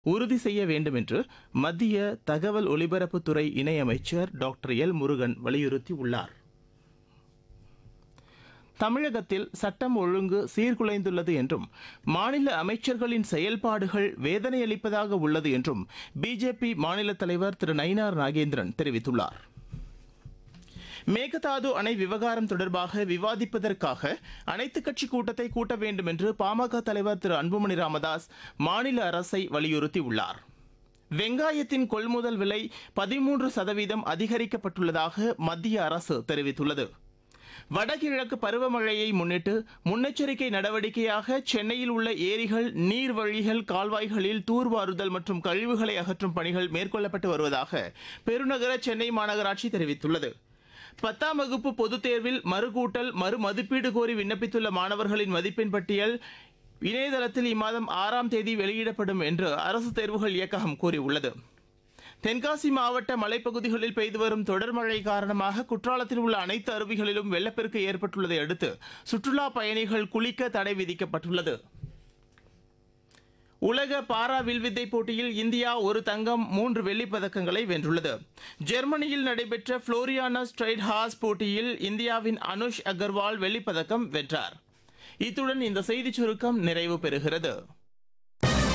உறுதி செய்ய வேண்டும் என்று மத்திய தகவல் ஒலிபரப்புத்துறை இணையமைச்சர் டாக்டர் எல் முருகன் வலியுறுத்தியுள்ளார் தமிழகத்தில் சட்டம் ஒழுங்கு சீர்குலைந்துள்ளது என்றும் மாநில அமைச்சர்களின் செயல்பாடுகள் வேதனையளிப்பதாக உள்ளது என்றும் பிஜேபி மாநில தலைவர் திரு நயினார் நாகேந்திரன் தெரிவித்துள்ளார் மேகதாது அணை விவகாரம் தொடர்பாக விவாதிப்பதற்காக அனைத்துக் கட்சி கூட்டத்தை கூட்ட வேண்டும் என்று பாமக தலைவர் திரு அன்புமணி ராமதாஸ் மாநில அரசை வலியுறுத்தியுள்ளார் வெங்காயத்தின் கொள்முதல் விலை பதிமூன்று சதவீதம் அதிகரிக்கப்பட்டுள்ளதாக மத்திய அரசு தெரிவித்துள்ளது வடகிழக்கு பருவமழையை முன்னிட்டு முன்னெச்சரிக்கை நடவடிக்கையாக சென்னையில் உள்ள ஏரிகள் நீர்வழிகள் கால்வாய்களில் தூர்வாருதல் மற்றும் கழிவுகளை அகற்றும் பணிகள் மேற்கொள்ளப்பட்டு வருவதாக பெருநகர சென்னை மாநகராட்சி தெரிவித்துள்ளது பத்தாம் வகுப்பு பொதுத் தேர்வில் மறுகூட்டல் மறு மதிப்பீடு கோரி விண்ணப்பித்துள்ள மாணவர்களின் மதிப்பெண் பட்டியல் இணையதளத்தில் இம்மாதம் ஆறாம் தேதி வெளியிடப்படும் என்று அரசு தேர்வுகள் இயக்ககம் கூறியுள்ளது தென்காசி மாவட்ட மலைப்பகுதிகளில் பெய்து வரும் தொடர் மழை காரணமாக குற்றாலத்தில் உள்ள அனைத்து அருவிகளிலும் வெள்ளப்பெருக்கு ஏற்பட்டுள்ளதை அடுத்து சுற்றுலா பயணிகள் குளிக்க தடை விதிக்கப்பட்டுள்ளது உலக பாரா வில்வித்தை போட்டியில் இந்தியா ஒரு தங்கம் மூன்று வெள்ளிப் பதக்கங்களை வென்றுள்ளது ஜெர்மனியில் நடைபெற்ற புளோரியானா ஸ்ட்ரைட் ஹாஸ் போட்டியில் இந்தியாவின் அனுஷ் அகர்வால் வெள்ளிப் பதக்கம் வென்றார் இத்துடன் இந்த செய்திச் சுருக்கம் நிறைவு பெறுகிறது